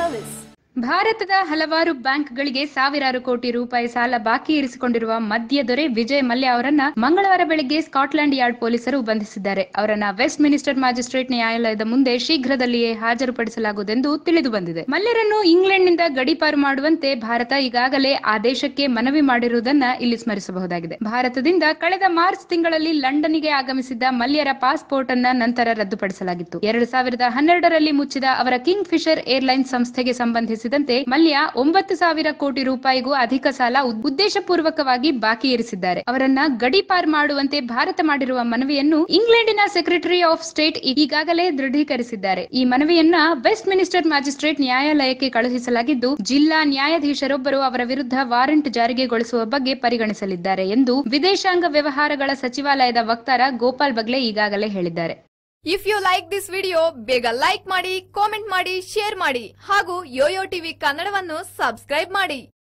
service. ಭಾರತದ ಹಲವಾರು ಬ್ಯಾಂಕ್ಗಳಿಗೆ ಸಾವಿರಾರು ಕೋಟಿ ರೂಪಾಯಿ ಸಾಲ ಬಾಕಿ ಇರಿಸಿಕೊಂಡಿರುವ ಮದ್ಯ ದೊರೆ ವಿಜಯ್ ಮಲ್ಯ ಅವರನ್ನ ಮಂಗಳವಾರ ಬೆಳಗ್ಗೆ ಸ್ಕಾಟ್ಲೆಂಡ್ ಯಾರ್ಡ್ ಪೊಲೀಸರು ಬಂಧಿಸಿದ್ದಾರೆ ಅವರನ್ನ ವೆಸ್ಟ್ ಮಿನಿಸ್ಟರ್ ಮ್ಯಾಜಿಸ್ಟ್ರೇಟ್ ನ್ಯಾಯಾಲಯದ ಮುಂದೆ ಶೀಘ್ರದಲ್ಲಿಯೇ ಹಾಜರುಪಡಿಸಲಾಗುವುದೆಂದು ತಿಳಿದು ಬಂದಿದೆ ಮಲ್ಯರನ್ನು ಇಂಗ್ಲೆಂಡ್ನಿಂದ ಗಡೀಪಾರು ಮಾಡುವಂತೆ ಭಾರತ ಈಗಾಗಲೇ ಆ ದೇಶಕ್ಕೆ ಮನವಿ ಮಾಡಿರುವುದನ್ನ ಇಲ್ಲಿ ಸ್ಮರಿಸಬಹುದಾಗಿದೆ ಭಾರತದಿಂದ ಕಳೆದ ಮಾರ್ಚ್ ತಿಂಗಳಲ್ಲಿ ಲಂಡನ್ಗೆ ಆಗಮಿಸಿದ್ದ ಮಲ್ಯರ ಪಾಸ್ಪೋರ್ಟ್ ಅನ್ನ ನಂತರ ರದ್ದುಪಡಿಸಲಾಗಿತ್ತು ಎರಡು ಸಾವಿರದ ಹನ್ನೆರಡರಲ್ಲಿ ಮುಚ್ಚಿದ ಅವರ ಕಿಂಗ್ ಫಿಶರ್ ಏರ್ಲೈನ್ಸ್ ಸಂಸ್ಥೆಗೆ ಸಂಬಂಧಿಸಿದಂತೆ ಮಲ್ಯ ಒಂಬತ್ತು ಸಾವಿರ ಕೋಟಿ ರೂಪಾಯಿಗೂ ಅಧಿಕ ಸಾಲ ಉದ್- ಉದ್ದೇಶಪೂರ್ವಕವಾಗಿ ಬಾಕಿ ಇರಿಸಿದ್ದಾರೆ ಅವರನ್ನ ಗಡೀಪಾರ್ ಮಾಡುವಂತೆ ಭಾರತ ಮಾಡಿರುವ ಮನವಿಯನ್ನು ಇಂಗ್ಲೆಂಡಿನ ಸೆಕ್ರೆಟರಿ ಆಫ್ ಸ್ಟೇಟ್ ಈಗಾಗಲೇ ದೃಢೀಕರಿಸಿದ್ದಾರೆ ಈ ಮನವಿಯನ್ನ ವೆಸ್ಟ್ ಮಿನಿಸ್ಟರ್ ಮ್ಯಾಜಿಸ್ಟ್ರೇಟ್ ನ್ಯಾಯಾಲಯಕ್ಕೆ ಕಳುಹಿಸಲಾಗಿದ್ದು ಜಿಲ್ಲಾ ನ್ಯಾಯಾಧೀಶರೊಬ್ಬರು ಅವರ ವಿರುದ್ಧ ವಾರೆಂಟ್ ಜಾರಿಗೆಗೊಳಿಸುವ ಬಗ್ಗೆ ಪರಿಗಣಿಸಲಿದ್ದಾರೆ ಎಂದು ವಿದೇಶಾಂಗ ವ್ಯವಹಾರಗಳ ಸಚಿವಾಲಯದ ವಕ್ತಾರ ಗೋಪಾಲ್ ಬಗ್ಲೆ ಈಗಾಗಲೇ ಹೇಳಿದ್ದಾರೆ if you like this video ಬೇಗ ಲೈಕ್ ಮಾಡಿ ಕಾಮೆಂಟ್ ಮಾಡಿ ಶೇರ್ ಮಾಡಿ ಹಾಗೂ ಯೋಯೋ ಟಿವಿ ಕನ್ನಡವನ್ನು ಸಬ್ಸ್ಕ್ರೈಬ್ ಮಾಡಿ